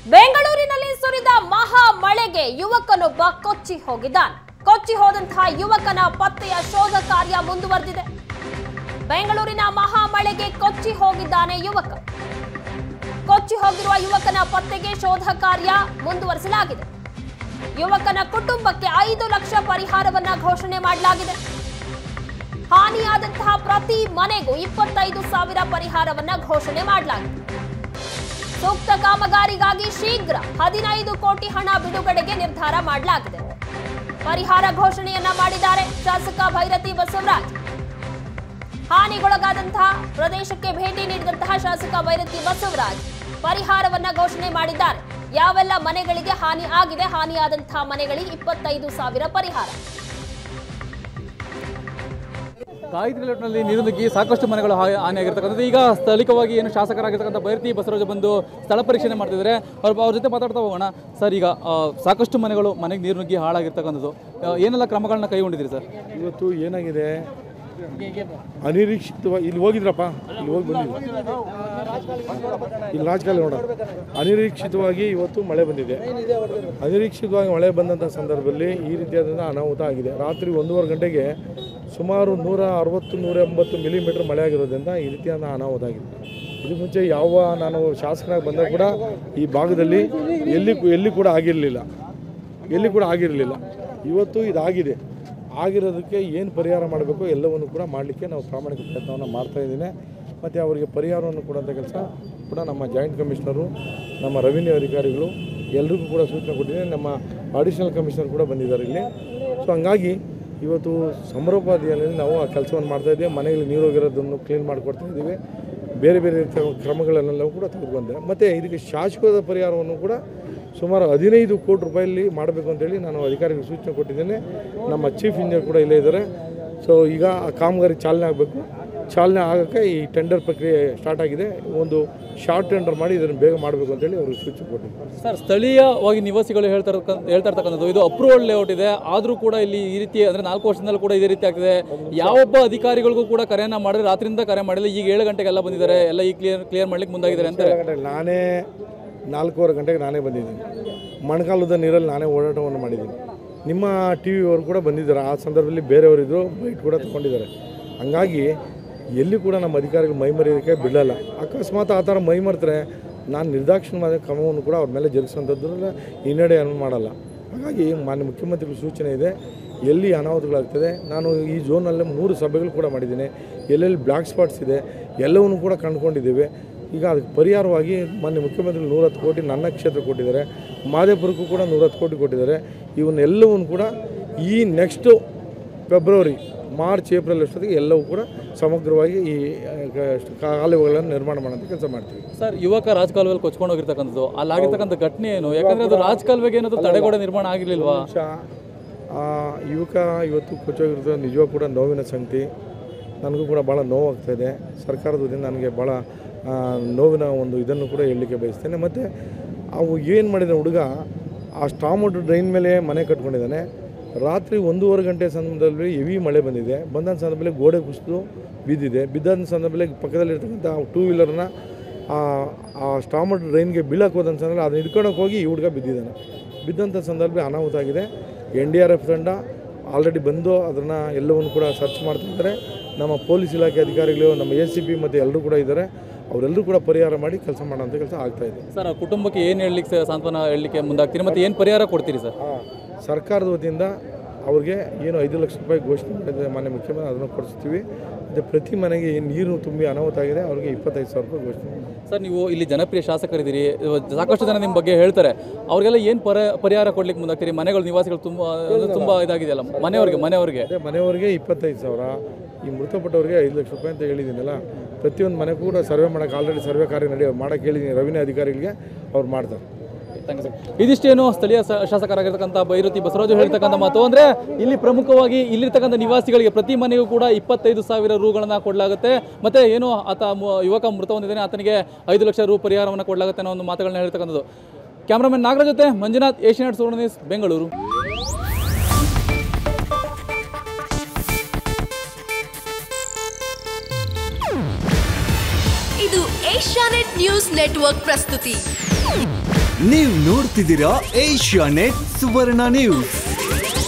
ಬೆಂಗಳೂರಿನಲ್ಲಿ ಸುರಿದ ಮಹಾ ಮಳೆಗೆ ಯುವಕನೊಬ್ಬ ಕೊಚ್ಚಿ ಹೋಗಿದ್ದಾನೆ ಕೊಚ್ಚಿ ಹೋದಂತಹ ಯುವಕನ ಪತ್ತೆಯ ಶೋಧ ಕಾರ್ಯ ಮುಂದುವರೆದಿದೆ ಬೆಂಗಳೂರಿನ ಮಹಾ ಮಳೆಗೆ ಕೊಚ್ಚಿ ಹೋಗಿದ್ದಾನೆ ಯುವಕ ಕೊಚ್ಚಿ ಹೋಗಿರುವ ಯುವಕನ ಪತ್ತೆಗೆ ಶೋಧ ಕಾರ್ಯ ಮುಂದುವರಿಸಲಾಗಿದೆ ಯುವಕನ ಕುಟುಂಬಕ್ಕೆ ಐದು ಲಕ್ಷ ಪರಿಹಾರವನ್ನ ಘೋಷಣೆ ಮಾಡಲಾಗಿದೆ ಹಾನಿಯಾದಂತಹ ಪ್ರತಿ ಮನೆಗೂ ಇಪ್ಪತ್ತೈದು ಸಾವಿರ ಪರಿಹಾರವನ್ನ ಘೋಷಣೆ ಮಾಡಲಾಗಿದೆ ಸೂಕ್ತ ಕಾಮಗಾರಿಗಾಗಿ ಶೀಘ್ರ ಹದಿನೈದು ಕೋಟಿ ಹಣ ಬಿಡುಗಡೆಗೆ ನಿರ್ಧಾರ ಮಾಡಲಾಗಿದೆ ಪರಿಹಾರ ಘೋಷಣೆಯನ್ನ ಮಾಡಿದ್ದಾರೆ ಶಾಸಕ ಭೈರತಿ ಬಸವರಾಜ್ ಹಾನಿಗೊಳಗಾದಂತಹ ಪ್ರದೇಶಕ್ಕೆ ಭೇಟಿ ನೀಡಿದಂತಹ ಶಾಸಕ ಭೈರತಿ ಬಸವರಾಜ್ ಪರಿಹಾರವನ್ನ ಘೋಷಣೆ ಮಾಡಿದ್ದಾರೆ ಯಾವೆಲ್ಲ ಮನೆಗಳಿಗೆ ಹಾನಿ ಆಗಿದೆ ಹಾನಿಯಾದಂತಹ ಮನೆಗಳಿಗೆ ಇಪ್ಪತ್ತೈದು ಸಾವಿರ ಪರಿಹಾರ ಗಾಯತ್ರಿ ಲೇಔಟ್ನಲ್ಲಿ ನೀರು ನುಗ್ಗಿ ಸಾಕಷ್ಟು ಮನೆಗಳು ಹಾ- ಹಾನಿಯಾಗಿರ್ತಕ್ಕಂಥದ್ದು ಈಗ ಸ್ಥಳೀಯವಾಗಿ ಏನು ಶಾಸಕರಾಗಿರ್ತಕ್ಕಂಥ ಭೈರತಿ ಬಸವರಾಜ ಬಂದು ಸ್ಥಳ ಪರೀಕ್ಷಣೆ ಮಾಡ್ತಿದ್ದಾರೆ ಅವ್ರ ಅವ್ರ ಜೊತೆ ಮಾತಾಡ್ತಾ ಹೋಗೋಣ ಸರ್ ಈಗ ಆ, ಸಾಕಷ್ಟು ಮನೆಗಳು ಮನೆಗೆ ನೀರು ನುಗ್ಗಿ ಹಾಳಾಗಿರ್ತಕ್ಕಂಥದ್ದು ಆ, ಏನೆಲ್ಲ ಕ್ರಮಗಳನ್ನ ಕೈಗೊಂಡಿದ್ದೀರಿ ಸರ್ ಇವತ್ತು ಏನಾಗಿದೆ ಅನಿರೀಕ್ಷಿತವಾಗಿ ಇಲ್ಲಿ ಹೋಗಿದ್ರಪ್ಪ ಇಲ್ಲಿ ಹೋಗಿ ಬಂದಿದ್ವಿ ಇಲ್ಲಿ ರಾಜಕಾಲ ನೋಡ ಅನಿರೀಕ್ಷಿತವಾಗಿ ಇವತ್ತು ಮಳೆ ಬಂದಿದೆ ಅನಿರೀಕ್ಷಿತವಾಗಿ ಮಳೆ ಬಂದಂಥ ಸಂದರ್ಭದಲ್ಲಿ ಈ ರೀತಿಯಾದಂಥ ಅನಾಹುತ ಆಗಿದೆ ರಾತ್ರಿ ಒಂದೂವರೆ ಗಂಟೆಗೆ ಸುಮಾರು ನೂರ ಅರವತ್ತು ನೂರ ಎಂಬತ್ತು ಮಿಲಿಮೀಟರ್ ಮಳೆ ಆಗಿರೋದ್ರಿಂದ ಈ ರೀತಿಯಾದ ಅನಾಹುತ ಆಗಿದೆ ಇದು ಮುಂಚೆ ಯಾವ ನಾನು ಶಾಸಕನಾಗಿ ಬಂದಾಗ ಕೂಡ ಈ ಭಾಗದಲ್ಲಿ ಎಲ್ಲಿ ಎಲ್ಲಿ ಕೂಡ ಆಗಿರಲಿಲ್ಲ ಎಲ್ಲಿ ಕೂಡ ಆಗಿರಲಿಲ್ಲ ಇವತ್ತು ಇದಾಗಿದೆ ಆಗಿರೋದಕ್ಕೆ ಏನು ಪರಿಹಾರ ಮಾಡಬೇಕು ಎಲ್ಲವನ್ನು ಕೂಡ ಮಾಡಲಿಕ್ಕೆ ನಾವು ಪ್ರಾಮಾಣಿಕ ಪ್ರಯತ್ನವನ್ನು ಮಾಡ್ತಾ ಇದ್ದೀನಿ ಮತ್ತು ಅವರಿಗೆ ಪರಿಹಾರವನ್ನು ಕೊಡುವಂಥ ಕೆಲಸ ಕೂಡ ನಮ್ಮ ಜಾಯಿಂಟ್ ಕಮಿಷನರು ನಮ್ಮ ರೆವಿನ್ಯೂ ಅಧಿಕಾರಿಗಳು ಎಲ್ರಿಗೂ ಕೂಡ ಸೂಚನೆ ಕೊಟ್ಟಿದ್ದೀನಿ ನಮ್ಮ ಅಡಿಷನಲ್ ಕಮಿಷನರ್ ಕೂಡ ಬಂದಿದ್ದಾರೆ ಇಲ್ಲಿ ಸೊ ಹಂಗಾಗಿ ಇವತ್ತು ಸಮರೋಪಾದಿಯಲ್ಲಿ ನಾವು ಆ ಕೆಲಸವನ್ನು ಮಾಡ್ತಾ ಇದ್ದೀವಿ ಮನೆಯಲ್ಲಿ ನೀರು ಹೋಗಿರೋದನ್ನು ಕ್ಲೀನ್ ಮಾಡಿಕೊಡ್ತಾ ಇದ್ದೀವಿ ಬೇರೆ ಬೇರೆ ರೀತಿಯ ಕ್ರಮಗಳನ್ನೆಲ್ಲವೂ ಕೂಡ ತೆಗೆದುಕೊಂಡೆ ಮತ್ತು ಇದಕ್ಕೆ ಶಾಶ್ವತ ಪರಿಹಾರವನ್ನು ಕೂಡ ಸುಮಾರು ಹದಿನೈದು ಕೋಟಿ ರೂಪಾಯಲ್ಲಿ ಮಾಡಬೇಕು ಅಂತೇಳಿ ನಾನು ಅಧಿಕಾರಿಗಳಿಗೆ ಸೂಚನೆ ಕೊಟ್ಟಿದ್ದೇನೆ ನಮ್ಮ ಚೀಫ್ ಇಂಜಿನಿಯರ್ ಕೂಡ ಇಲ್ಲೇ ಇದ್ದಾರೆ ಸೊ ಈಗ ಆ ಕಾಮಗಾರಿ ಚಾಲನೆ ಆಗಬೇಕು ಚಾಲನೆ ಆಗೋಕ್ಕೆ ಈ ಟೆಂಡರ್ ಪ್ರಕ್ರಿಯೆ ಸ್ಟಾರ್ಟ್ ಆಗಿದೆ ಒಂದು ಶಾರ್ಟ್ ಟೆಂಡರ್ ಮಾಡಿ ಇದನ್ನು ಬೇಗ ಮಾಡಬೇಕು ಅಂತೇಳಿ ಅವ್ರಿಗೆ ಸೂಚನೆ ಕೊಟ್ಟಿದ್ದೀನಿ ಸರ್ ಸ್ಥಳೀಯವಾಗಿ ನಿವಾಸಿಗಳು ಹೇಳ್ತಾ ಇರ್ಕ- ಹೇಳ್ತಾ ಇರ್ತಕ್ಕಂಥದ್ದು ಇದು ಅಪ್ರೂವಲ್ ಲೇಔಟ್ ಇದೆ ಆದರೂ ಕೂಡ ಇಲ್ಲಿ ಈ ರೀತಿ ಅಂದರೆ ನಾಲ್ಕು ವರ್ಷದಿಂದಲೂ ಕೂಡ ಇದೇ ರೀತಿ ಆಗ್ತಿದೆ ಯಾವೊಬ್ಬ ಅಧಿಕಾರಿಗಳಿಗೂ ಕೂಡ ಕರೆಯನ್ನ ಮಾಡಿದ್ರೆ ರಾತ್ರಿಯಿಂದ ಕರೆ ಮಾಡಿಲ್ಲ ಈಗ ಏಳು ಗಂಟೆಗೆಲ್ಲ ಬಂದಿದ್ದಾರೆ ಎಲ್ಲ ಈಗ ಕ್ಲಿಯರ್ ಕ್ಲಿಯರ್ ಮಾಡ್ಲಿಕ್ಕೆ ಮುಂದಾಗಿದ್ದಾರೆ ಅಂತ ಗಂಟೆ ನಾನೇ ನಾಲ್ಕೂವರೆ ಗಂಟೆಗೆ ನಾನೇ ಬಂದಿದ್ದೀನಿ ಮಣಕಾಲದ ನೀರಲ್ಲಿ ನಾನೇ ಓಡಾಟವನ್ನು ಮಾಡಿದ್ದೀನಿ ನಿಮ್ಮ ಟಿ ವಿಯವರು ಕೂಡ ಬಂದಿದ್ದಾರೆ ಆ ಸಂದರ್ಭದಲ್ಲಿ ಬೇರೆಯವರಿದ್ರು ಬೈಟ್ ಕೂಡ ತಗೊಂಡಿದ್ದಾರೆ ಹಂಗಾಗಿ ಎಲ್ಲಿ ಕೂಡ ನಮ್ಮ ಅಧಿಕಾರಿಗಳು ಮೈ ಮರೆಯೋದಕ್ಕೆ ಬಿಡಲ್ಲ ಅಕಸ್ಮಾತ್ ಆ ಥರ ಮೈ ಮರೆತರೆ ನಾನು ನಿರ್ದಾಕ್ಷಿಣ್ಯವಾದ ಕ್ರಮವನ್ನು ಕೂಡ ಅವ್ರ ಮೇಲೆ ಜರುಗಿಸುವಂಥದ್ರಲ್ಲ ಹಿನ್ನಡೆ ಏನು ಮಾಡಲ್ಲ ಹಾಗಾಗಿ ಮಾನ್ಯ ಮುಖ್ಯಮಂತ್ರಿಗಳ ಸೂಚನೆ ಇದೆ ಎಲ್ಲಿ ಅನಾಹುತಗಳಾಗ್ತದೆ ನಾನು ಈ ಝೋನಲ್ಲೇ ಮೂರು ಸಭೆಗಳು ಕೂಡ ಮಾಡಿದ್ದೀನಿ ಎಲ್ಲೆಲ್ಲಿ ಬ್ಲ್ಯಾಕ್ ಸ್ಪಾಟ್ಸ್ ಇದೆ ಎಲ್ಲವನ್ನು ಕೂಡ ಕಂಡುಕೊಂಡಿದ್ದೇವೆ ಈಗ ಅದಕ್ಕೆ ಪರಿಹಾರವಾಗಿ ಮಾನ್ಯ ಮುಖ್ಯಮಂತ್ರಿಗಳು ನೂರತ್ತು ಕೋಟಿ ನನ್ನ ಕ್ಷೇತ್ರ ಕೊಟ್ಟಿದ್ದಾರೆ ಮಾದೇಪುರಕ್ಕೂ ಕೂಡ ನೂರತ್ತು ಕೋಟಿ ಕೊಟ್ಟಿದ್ದಾರೆ ಇವನ್ನೆಲ್ಲವನ್ನು ಕೂಡ ಈ ನೆಕ್ಸ್ಟು ಫೆಬ್ರವರಿ ಮಾರ್ಚ್ ಏಪ್ರಿಲ್ ಅಷ್ಟೊತ್ತಿಗೆ ಎಲ್ಲವೂ ಕೂಡ ಸಮಗ್ರವಾಗಿ ಈ ಆ, ಕ- ಕಾಲುವೆಗಳನ್ನು ನಿರ್ಮಾಣ ಮಾಡೋಂಥ ಕೆಲಸ ಮಾಡ್ತೀವಿ ಸರ್ ಯುವಕ ರಾಜಕಾಲುವೆಯಲ್ಲಿ ಕೊಚ್ಕೊಂಡು ಹೋಗಿರ್ತಕ್ಕಂಥದ್ದು ಅಲ್ಲಿ ಆಗಿರ್ತಕ್ಕಂಥ ಘಟನೆ ಏನು ಯಾಕಂದ್ರೆ ಅದು ರಾಜಕಾಲುವೆಗೆ ಏನಾದ್ರು ತಡೆಗೋಡೆ ನಿರ್ಮಾಣ ಆಗಿರ್ಲಿಲ್ವಾ ನಿಮಿಷ ಆ ಯುವಕ ಇವತ್ತು ಕೊಚ್ಚೋಗಿರೋದು ನಿಜವಾಗ ಕೂಡ ನೋವಿನ ಸಂಗತಿ ನನಗೂ ಕೂಡ ಭಾಳ ನೋವಾಗ್ತಾಯಿದೆ ಸರ್ಕಾರದ ವತಿಯಿಂದ ನನಗೆ ಭಾಳ ಆ, ನೋವಿನ ಒಂದು ಇದನ್ನು ಕೂಡ ಹೇಳಲಿಕ್ಕೆ ಬಯಸ್ತೇನೆ ಮತ್ತು ಅವು ಏನು ಮಾಡಿದ ಹುಡುಗ ಆ ಸ್ಟಾಮೋಟ್ ಡ್ರೈನ್ ಮೇಲೆ ಮನೆ ಕಟ್ಕೊಂಡಿದ್ದಾನೆ ರಾತ್ರಿ ಒಂದೂವರೆ ಗಂಟೆ ಸಂದರ್ಭದಲ್ಲಿ ಹೆವಿ ಮಳೆ ಬಂದಿದೆ ಬಂದ ಸಂದರ್ಭದಲ್ಲಿ ಗೋಡೆ ಕುಸಿದು ಬಿದ್ದಿದೆ ಬಿದ್ದಂಥ ಸಂದರ್ಭದಲ್ಲಿ ಪಕ್ಕದಲ್ಲಿರ್ತಕ್ಕಂಥ ಟೂ ವೀಲರ್ನ ಆ ಆ ಸ್ಟಾಮರ್ ಡ್ರೈನ್ಗೆ ಬೀಳಕ್ಕೆ ಹೋದಂಥ ಸಂದರ್ಭದಲ್ಲಿ ಅದನ್ನ ಹಿಡ್ಕೊಳಕ್ಕೆ ಹೋಗಿ ಈ ಹುಡುಗ ಬಿದ್ದಿದ್ದಾನೆ ಬಿದ್ದಂಥ ಸಂದರ್ಭದಲ್ಲಿ ಅನಾಹುತ ಆಗಿದೆ ಎನ್ ಡಿ ಆರ್ ಎಫ್ ತಂಡ ಆಲ್ರೆಡಿ ಬಂದು ಅದನ್ನು ಎಲ್ಲವನ್ನು ಕೂಡ ಸರ್ಚ್ ಮಾಡ್ತಾ ಇದ್ದಾರೆ ನಮ್ಮ ಪೊಲೀಸ್ ಇಲಾಖೆ ಅಧಿಕಾರಿಗಳು ನಮ್ಮ ಎ ಸಿ ಪಿ ಮತ್ತು ಎಲ್ಲರೂ ಕೂಡ ಇದ್ದಾರೆ ಅವರೆಲ್ಲರೂ ಕೂಡ ಪರಿಹಾರ ಮಾಡಿ ಕೆಲಸ ಮಾಡೋಂಥ ಕೆಲಸ ಆಗ್ತಾ ಇದೆ ಸರ್ ಆ ಕುಟುಂಬಕ್ಕೆ ಏನು ಹೇಳಲಿಕ್ಕೆ ಸಾಂತ್ವನ ಹೇಳಲಿಕ್ಕೆ ಮುಂದಾಗ್ತೀರಿ ಮತ್ತೆ ಏನು ಪರಿಹಾರ ಕೊಡ್ತೀರಿ ಸರ್ ಆ, ಸರ್ಕಾರದ ವತಿಯಿಂದ ಅವ್ರಿಗೆ ಏನು ಐದು ಲಕ್ಷ ರೂಪಾಯಿ ಘೋಷಣೆ ಮಾಡಿದ್ದಾರೆ ಮಾನ್ಯ ಮುಖ್ಯಮಂತ್ರಿ ಅದನ್ನು ಕೊಡಿಸ್ತೀವಿ ಮತ್ತು ಪ್ರತಿ ಮನೆಗೆ ಏನು ನೀರು ತುಂಬಿ ಅನಾಹುತ ಆಗಿದೆ ಅವ್ರಿಗೆ ಇಪ್ಪತ್ತೈದು ಸಾವಿರ ರೂಪಾಯಿ ಘೋಷಣೆ ಮಾಡಿದ್ದೀವಿ. ಸರ್ ನೀವು ಇಲ್ಲಿ ಜನಪ್ರಿಯ ಶಾಸಕರಿದ್ದೀರಿ ಇವ- ಸಾಕಷ್ಟು ಜನ ನಿಮ್ಮ ಬಗ್ಗೆ ಹೇಳ್ತಾರೆ ಅವ್ರಿಗೆಲ್ಲ ಏನು ಪರ ಪರಿಹಾರ ಕೊಡ್ಲಿಕ್ಕೆ ಮುಂದಾಗ್ತೀರಿ ಮನೆಗಳು ನಿವಾಸಿಗಳು ತುಂಬ ಅದು ತುಂಬ ಇದಾಗಿದೆಯಲ್ಲ ಮನೆಯವ್ರಿಗೆ ಮನೆಯವ್ರಿಗೆ ಅದೇ ಮನೆಯವರಿಗೆ ಇಪ್ಪತ್ತೈದು ಸಾವಿರ ಈ ಮೃತಪಟ್ಟವರಿಗೆ ಐದು ಲಕ್ಷ ರೂಪಾಯಿ ಅಂತ ಹೇಳಿದ್ದೀನಲ್ಲ ಪ್ರತಿಯೊಂದು ಮನೆ ಕೂಡ ಸರ್ವೆ ಮಾಡೋಕ್ಕೆ ಆಲ್ರೆಡಿ ಸರ್ವೆ ಕಾರ್ಯ ನಡೆಯೋ ಮಾಡೋಕ್ಕೆ ಹೇಳಿದ್ದೀನಿ ರೆವಿನ್ಯೂ ಅಧಿಕಾರಿಗಳಿಗೆ ಅವ್ರು ಮಾಡ್ತಾರೆ ಥ್ಯಾಂಕ್ ಯು ಸರ್ ಇದಿಷ್ಟೇನು ಸ್ಥಳೀಯ ಸ- ಶಾಸಕರಾಗಿರ್ತಕ್ಕಂಥ ಬೈರತಿ ಬಸವರಾಜು ಹೇಳ್ತಕ್ಕಂಥ ಮಾತು ಅಂದರೆ ಇಲ್ಲಿ ಪ್ರಮುಖವಾಗಿ ಇಲ್ಲಿರ್ತಕ್ಕಂಥ ನಿವಾಸಿಗಳಿಗೆ ಪ್ರತಿ ಮನೆಗೂ ಕೂಡ ಇಪ್ಪತ್ತೈದು ಸಾವಿರ ರೂಗಳನ್ನು ಕೊಡಲಾಗುತ್ತೆ ಮತ್ತೆ ಏನು ಆತ ಮು- ಯುವಕ ಮೃತ ಹೊಂದಿದ್ದಾನೆ ಆತನಿಗೆ ಐದು ಲಕ್ಷ ರು ಪರಿಹಾರವನ್ನು ಕೊಡಲಾಗುತ್ತೆ ಅನ್ನೋ ಒಂದು ಮಾತುಗಳನ್ನ ಹೇಳ್ತಕ್ಕಂಥದ್ದು ಕ್ಯಾಮ್ರಾಮನ್ ನಾಗರಾಜ್ ಜೊತೆ ಮಂಜುನಾಥ್ ಏಷ್ಯಾನೆಟ್ ಸುವರ್ಣ ನ್ಯೂಸ್ ಬೆಂಗಳೂರು ಇದು ಏಷ್ಯಾನೆಟ್ ನ್ಯೂಸ್ ನೆಟ್ವರ್ಕ್ ಪ್ರಸ್ತುತಿ ನೀವು ನೋಡ್ತಿದ್ದೀರಾ ಏಷ್ಯಾ ನೆಟ್ ಸುವರ್ಣ ನ್ಯೂಸ್